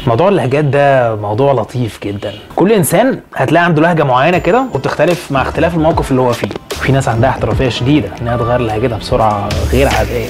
موضوع اللهجات ده موضوع لطيف جدا كل انسان هتلاقي عنده لهجه معينه كده وبتختلف مع اختلاف الموقف اللي هو فيه في ناس عندها احترافيه شديده انها تغير لهجتها بسرعه غير عاديه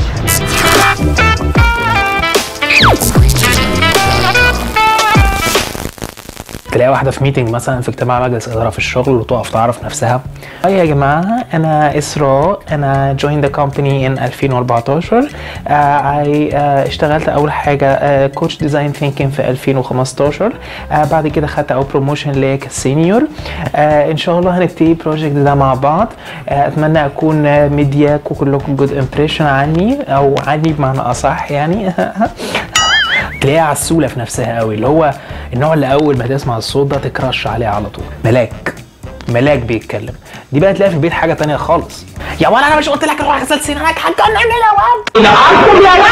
تلاقي واحدة في ميتنج مثلا في اجتماع مجلس إدارة في الشغل وتقف تعرف نفسها هاي يا جماعة أنا إسراء أنا joined the company in 2014 uh, I uh, اشتغلت أول حاجة كوتش ديزاين ثينكينج في 2015 uh, بعد كده خدت أول بروموشن ليا كسينيور uh, إن شاء الله هنبتدي البروجكت ده مع بعض uh, أتمنى أكون uh, مدياك وكلكم جود امبريشن عني أو عني بمعنى أصح يعني تلاقيها عسوله في نفسها قوي اللي هو النوع اللي اول ما تسمع الصوت ده تكرش عليه على طول ملاك ملاك بيتكلم دي بقى تلاقي في البيت حاجه تانية خالص يا ولا انا مش قلت لك روح اغسل سنانك هتجنن يا واد نعمكم يا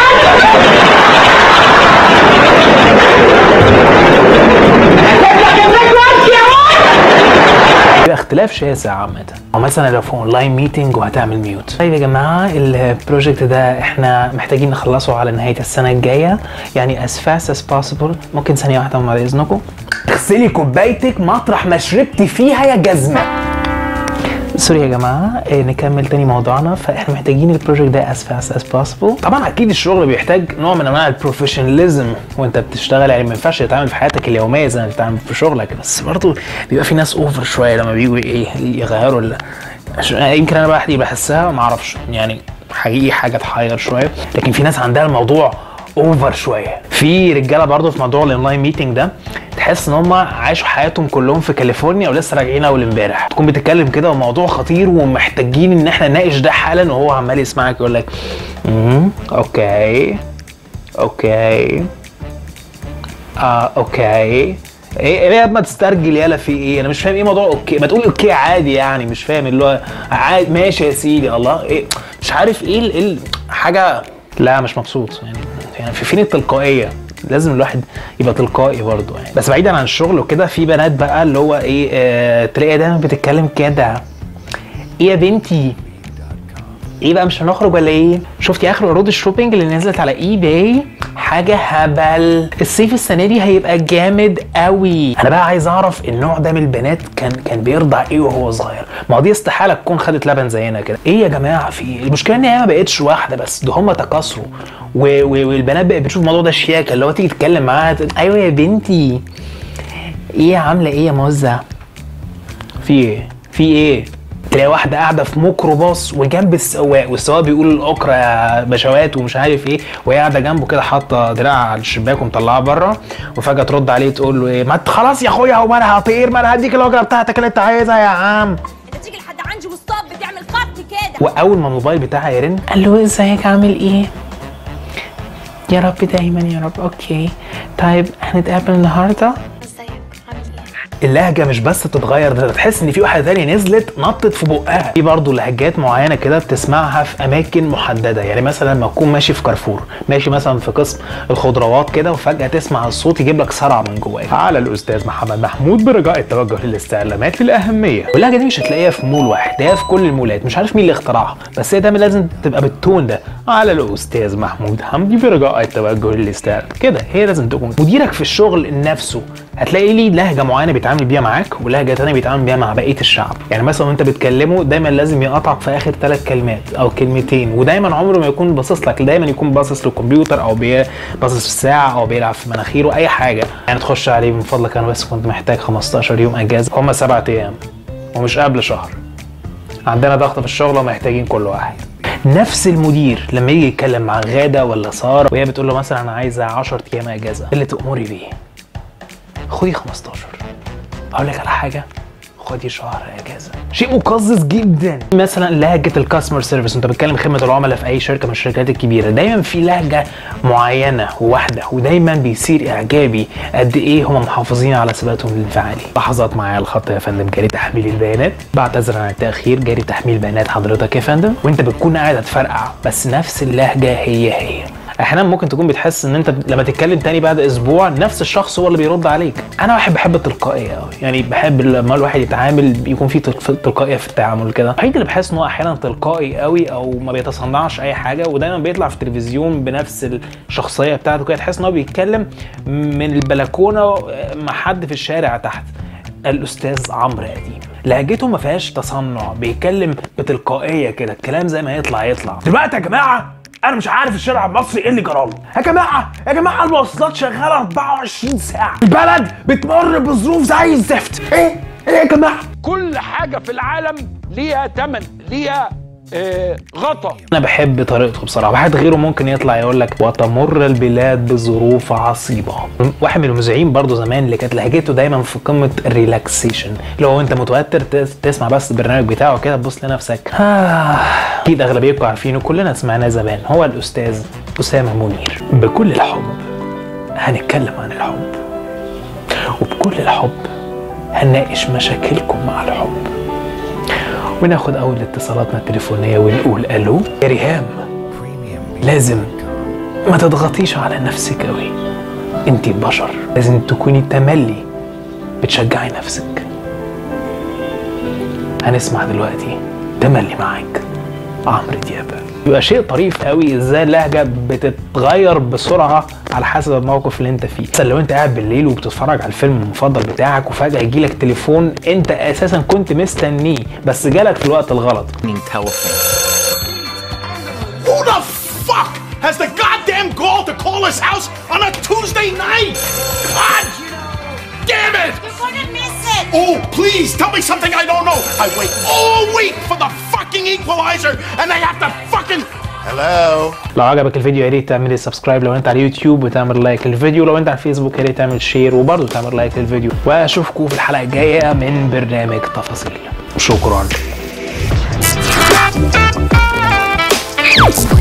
بيبقى اختلاف شاسع عامة او مثلا لو في اونلاين ميتنج وهتعمل ميوت طيب يا جماعة البروجكت ده احنا محتاجين نخلصه على نهاية السنة الجاية يعني as fast as possible ممكن ثانية واحدة بعد اذنكم اغسلي كوبايتك مطرح ما شربتي فيها يا جزمة سوري يا جماعه إيه نكمل تاني موضوعنا فاحنا محتاجين البروجكت ده as fast as possible طبعا اكيد الشغل بيحتاج نوع من انواع البروفيشناليزم وانت بتشتغل يعني ما ينفعش تتعامل في حياتك اليوميه زي ما بتتعامل في شغلك بس برضه بيبقى في ناس اوفر شويه لما بيجوا ايه يغيروا ال... عشان يمكن انا لوحدي بحسها ما اعرفش يعني حقيقي حاجه تحير شويه لكن في ناس عندها الموضوع اوفر شويه في رجاله برضه في موضوع الاونلاين ميتنج ده تحس ان هم عاشوا حياتهم كلهم في كاليفورنيا ولسه راجعين اول امبارح تكون بتتكلم كده وموضوع خطير ومحتاجين ان احنا نناقش ده حالا وهو عمال يسمعك يقول لك امم اوكي اوكي اه اوكي ايه ايه ما تسترجل يالا في ايه انا مش فاهم ايه موضوع اوكي ما تقول اوكي عادي يعني مش فاهم اللي هو عادي ماشي يا سيدي الله ايه مش عارف ايه ال- ال- حاجه لا مش مبسوط يعني يعني في فين التلقائيه لازم الواحد يبقى تلقائي برضه يعني بس بعيدا عن الشغل وكده في بنات بقى اللي هو ايه آه تلاقيها دايما بتتكلم كده ايه يا بنتي ايه بقى مش هنخرج ولا ايه شفتي اخر عروض الشوبينج اللي نزلت على اي باي حاجه هبل الصيف السنه دي هيبقى جامد قوي انا بقى عايز اعرف النوع ده من البنات كان كان بيرضع ايه وهو صغير ما هو دي استحاله تكون خدت لبن زينا كده ايه يا جماعه في إيه؟ المشكله ان هي ما بقتش واحده بس ده هم تكاثروا و- و- والبنات بقت بتشوف الموضوع ده شياكه اللي هو تيجي تتكلم معاها تقول ايوه يا بنتي ايه عامله ايه يا موزه في ايه في ايه تلاقي واحدة قاعدة في ميكروباص وجنب السواق والسواق بيقول الأكرة يا بشوات ومش عارف ايه وهي قاعدة جنبه كده حاطة دراع على الشباك ومطلعاه بره وفجأة ترد عليه تقول له ايه ما انت خلاص يا اخويا هو انا هطير ما انا هديك الأجرة بتاعتك اللي انت عايزها يا عم انت تيجي لحد عندي والصاب بتعمل خط كده واول ما الموبايل بتاعها يرن قال له ازيك عامل ايه يا رب دايما يا رب اوكي طيب هنتقابل النهارده ازيك عامل ايه اللهجه مش بس تتغير ده تحس ان في واحده تانية نزلت نطت في بقها في برضه لهجات معينه كده بتسمعها في اماكن محدده يعني مثلا لما تكون ماشي في كارفور ماشي مثلا في قسم الخضروات كده وفجاه تسمع الصوت يجيب لك صرع من جواك على الاستاذ محمد محمود برجاء التوجه للاستعلامات للاهميه واللهجه دي مش هتلاقيها في مول واحد هي في كل المولات مش عارف مين اللي اخترعها بس هي دايما لازم تبقى بالتون ده على الاستاذ محمود حمدي برجاء التوجه للاستعلام كده هي لازم تكون مديرك في الشغل نفسه هتلاقي ليه لهجه معينه بيتعامل بيها معاك ولهجه ثانيه بيتعامل بيها مع بقيه الشعب يعني مثلا وانت بتكلمه دايما لازم يقطعك في اخر ثلاث كلمات او كلمتين ودايما عمره ما يكون باصص لك دايما يكون باصص للكمبيوتر او بي- باصص في الساعه او بيلعب في مناخيره اي حاجه يعني تخش عليه من فضلك انا بس كنت محتاج 15 يوم اجازه هم سبعة ايام ومش قبل شهر عندنا ضغط في الشغل ومحتاجين كل واحد نفس المدير لما يجي يتكلم مع غاده ولا ساره وهي بتقول له مثلا انا عايزه 10 ايام اجازه إيه اللي تامري بيه خدي 15 اقول لك على حاجه خدي شهر اجازه شيء مقزز جدا مثلا لهجه الكاستمر سيرفيس انت بتتكلم خدمه العملاء في اي شركه من الشركات الكبيره دايما في لهجه معينه وواحده ودايما بيصير اعجابي قد ايه هم محافظين على ثباتهم الانفعالي لحظات معايا الخط يا فندم جاري تحميل البيانات بعتذر عن التاخير جاري تحميل بيانات حضرتك يا فندم وانت بتكون قاعد هتفرقع بس نفس اللهجه هي هي احيانا ممكن تكون بتحس ان انت لما تتكلم تاني بعد اسبوع نفس الشخص هو اللي بيرد عليك انا واحد بحب التلقائيه قوي يعني بحب لما الواحد يتعامل يكون في تلق- تلقائيه في التعامل كده الوحيد اللي بحس ان هو احيانا تلقائي قوي او ما بيتصنعش اي حاجه ودايما بيطلع في التلفزيون بنفس الشخصيه بتاعته كده تحس ان هو بيتكلم من البلكونه مع حد في الشارع تحت الاستاذ عمرو اديب لهجته ما فيهاش تصنع بيتكلم بتلقائيه كده الكلام زي ما يطلع يطلع دلوقتي يا جماعه انا مش عارف الشارع المصري ايه اللي جراله يا جماعه يا جماعه المواصلات شغاله 24 ساعه البلد بتمر بظروف زي الزفت ايه ايه يا جماعه كل حاجة في العالم ليها تمن ليها آه، غطا انا بحب طريقته بصراحه واحد غيره ممكن يطلع يقول لك وتمر البلاد بظروف عصيبه واحد من المذيعين برضه زمان اللي كانت لهجته دايما في قمه الريلاكسيشن اللي هو انت متوتر تس- تسمع بس البرنامج بتاعه كده تبص لنفسك آه. اكيد اغلبيتكم عارفينه كلنا سمعناه زمان هو الاستاذ اسامه منير بكل الحب هنتكلم عن الحب وبكل الحب هنناقش مشاكلكم مع الحب وناخد اول اتصالاتنا التليفونيه ونقول الو يا ريهام لازم ما تضغطيش على نفسك قوي انت بشر لازم تكوني تملي بتشجعي نفسك هنسمع دلوقتي تملي معاك عمرو دياب بيبقى شيء طريف قوي ازاي اللهجه بتتغير بسرعه على حسب الموقف اللي انت فيه مثلا لو انت قاعد بالليل وبتتفرج على الفيلم المفضل بتاعك وفجاه يجيلك تليفون انت اساسا كنت مستنيه بس جالك في الوقت الغلط Who the fuck has the goddamn gall to call his house on a Tuesday night? God damn it! You're gonna miss it. Oh, please tell me something I don't know. I wait all week for the fucking equalizer and they have to fucking. Hello? لو عجبك الفيديو يا ريت تعمل سبسكرايب لو انت على اليوتيوب وتعمل لايك للفيديو لو انت على الفيسبوك يا ريت تعمل شير وبرضه تعمل لايك للفيديو واشوفكم في الحلقه الجايه من برنامج تفاصيل شكرا